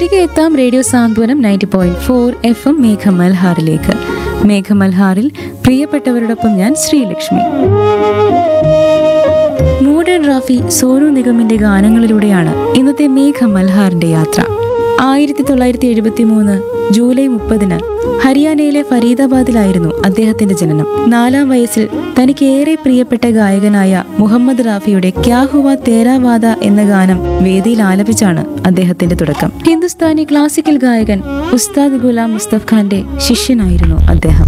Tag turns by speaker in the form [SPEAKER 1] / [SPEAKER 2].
[SPEAKER 1] തിരികെ എത്താം radio Santhwanam ninety point four F M മേഘമൽഹാറിലേക്ക് മേഘമൽഹാറിൽ പ്രിയപ്പെട്ടവരോടൊപ്പം ഞാൻ ശ്രീലക്ഷ്മി മോഡേൺ റാഫി സോനു നിഗമിന്റെ ഗാനങ്ങളിലൂടെയാണ് ഇന്നത്തെ മേഘമൽഹാറിന്റെ യാത്ര ആയിരത്തി തൊള്ളായിരത്തി എഴുപത്തി മൂന്ന് ജൂലൈ മുപ്പതിന് ഹരിയാനയിലെ ഫരീദാബാദിലായിരുന്നു അദ്ദേഹത്തിന്റെ ജനനം നാലാം വയസ്സിൽ തനിക്ക് ഏറെ പ്രിയപ്പെട്ട ഗായകനായ മുഹമ്മദ് റാഫിയുടെ ക്യാ ഹുവ തേരാ വാദ എന്ന ഗാനം വേദിയിൽ ആലപിച്ചാണ് അദ്ദേഹത്തിന്റെ തുടക്കം ഹിന്ദുസ്ഥാനി ക്ലാസിക്കൽ ഗായകൻ ഉസ്താദ് ഗുലാം മുസ്തഫ് ഖാന്റെ ശിഷ്യനായിരുന്നു അദ്ദേഹം